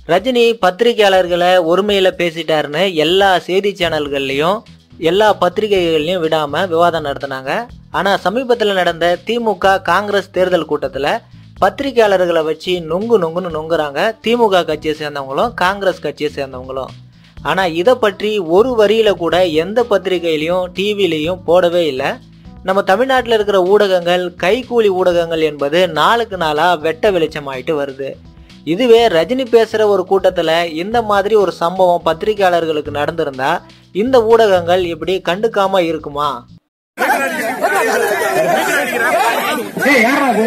ரஜினி பத்திரிகையாளர்களை ஒருமையில பேசிட்டாருன்னு எல்லா செய்தி சேனல்கள்லயும் எல்லா பத்திரிகைகள்லயும் விடாம விவாதம் நடத்தினாங்க ஆனா சமீபத்தில் நடந்த திமுக காங்கிரஸ் தேர்தல் கூட்டத்துல பத்திரிகையாளர்களை வச்சு நொங்கு நொங்குன்னு நொங்குறாங்க திமுக கட்சியை சேர்ந்தவங்களும் காங்கிரஸ் கட்சியை சேர்ந்தவங்களும் ஆனா இதை பற்றி ஒரு வரியில கூட எந்த பத்திரிகையிலையும் டிவிலையும் போடவே இல்லை நம்ம தமிழ்நாட்டில் இருக்கிற ஊடகங்கள் கைக்கூலி ஊடகங்கள் என்பது நாளுக்கு நாளா வெட்ட வெளிச்சமாயிட்டு வருது இதுவே ரஜினி பேசுற ஒரு கூட்டத்துல இந்த மாதிரி ஒரு சம்பவம் பத்திரிகையாளர்களுக்கு நடந்திருந்தா இந்த ஊடகங்கள் இப்படி கண்டுக்காம இருக்குமா ஏய் யாரா அது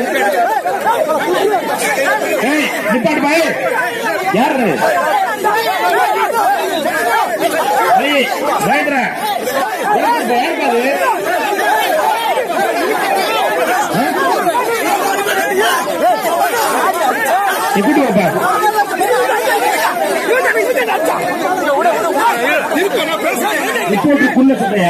ஏய் நிப்பாட்டு பாய் யார் அது ஏய் ரைட்ரா யாருக்கு அது எப்படி பாப்பா ரிப்போர்ட்டுக்குள்ள சொல்றியா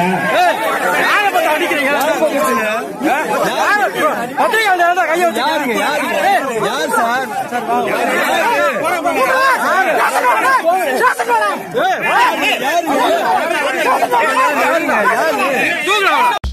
யாருங்க யாரு